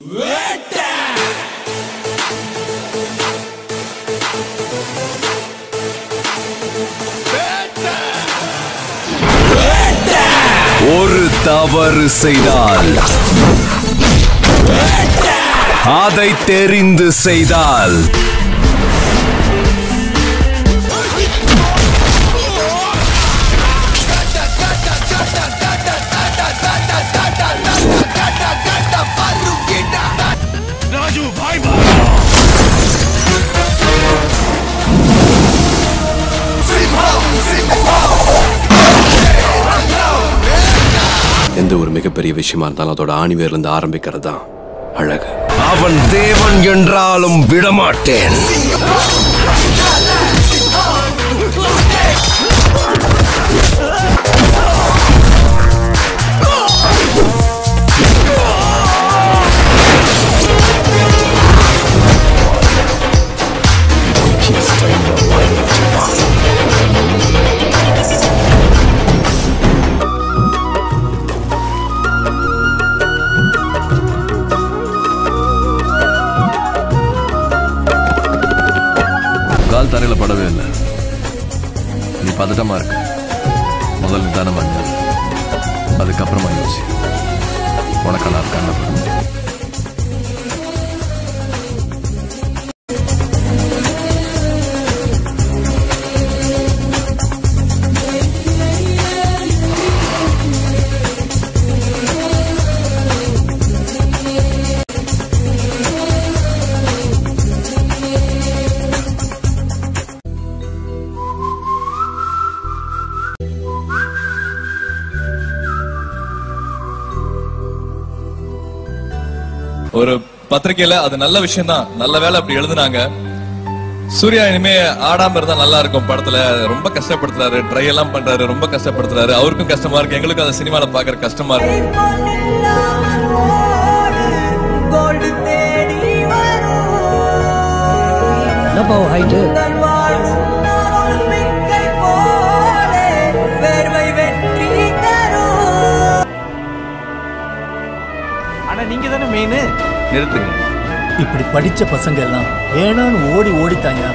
ஒரு தவறு செய்தால் அதை தெரிந்து செய்தால் எந்த ஒரு மிகப்பெரிய விஷயமா இருந்தாலும் அதோட ஆணிவேர்ல இருந்து ஆரம்பிக்கிறது தான் அழகு அவன் தேவன் என்றாலும் விடமாட்டேன் கால் தரையில படவே இல்லை நீ பதட்டமா இருக்க முதல் நிதானமா இரு. அதுக்கப்புறமா யோசி உனக்கெல்லாம் இருக்காங்க ஒரு பத்திரிக்கையில அது நல்ல விஷயம் தான் நல்ல வேலை அப்படி எழுதுனாங்க சூர்யா இனிமே ஆடாம இருந்தா நல்லா இருக்கும் படத்துல ரொம்ப கஷ்டப்படுத்துறாரு ட்ரை எல்லாம் பண்றாரு ரொம்ப கஷ்டப்படுத்துறாரு அவருக்கும் கஷ்டமா இருக்கு எங்களுக்கும் அந்த சினிமால பாக்குற கஷ்டமா இருக்கு கோல்டு தேடி வரும் என்னப்பா ஹைட்டு மிக்கை போலே வேர்வை வெற்றி தரும் ஆனா நீங்க தானே மெயின் நிறுத்துங்க இப்படி படிச்ச பசங்க எல்லாம் வேணான்னு ஓடி ஓடித்தாங்க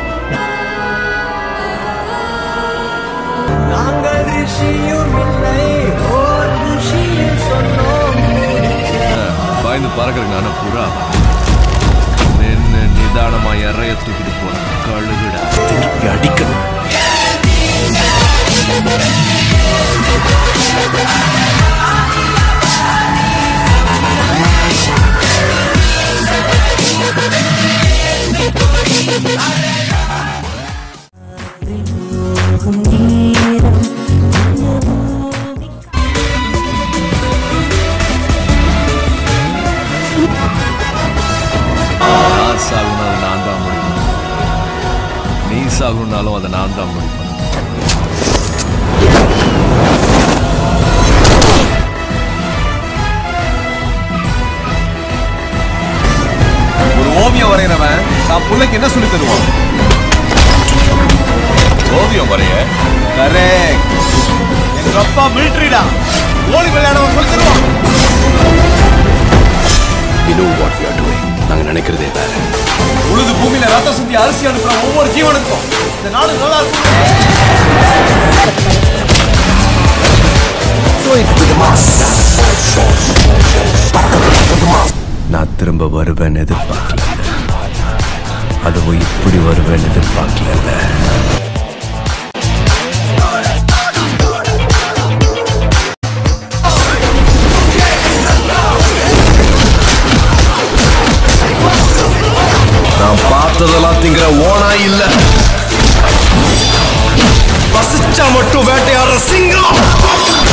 நாங்கள் ரிஷியும் இல்லை ஓர் ரிஷியில் சொன்னோம் பாய்ந்து பறக்கிறங்க ஆனா புறா நின்னு நிதானமா இறைய தூக்கிட்டு போற கழுகுடா திருப்பி அடிக்கணும் நான் சாகணும் அதை நான் தான் முடியும் நீ சாகணும்னாலும் அதை நான் தான் முடியும் ஒரு ஓவியம் வரைகிறவன் தான் பிள்ளைக்கு என்ன சொல்லி தருவான் ஓவியம் வரைய கரெக்ட் எங்க அப்பா மிலிட்டரிடா ஓடி விளையாடவன் சொல்லி தருவான் you know what we are doing நாங்க நினைக்கிறதே வேற உழுது பூமியில ரத்த சுத்தி அரிசி அனுப்புற ஒவ்வொரு ஜீவனுக்கும் இந்த நாடு நல்லா இருக்கும் நான் திரும்ப வருவேன் எதிர்பார்க்கல அதுவும் இப்படி வருவேன் எதிர்பார்க்கல நான் பார்த்ததெல்லாம் திங்கிற ஓனா இல்ல பசிச்சா மட்டும் வேட்டையாடுற சிங்கம்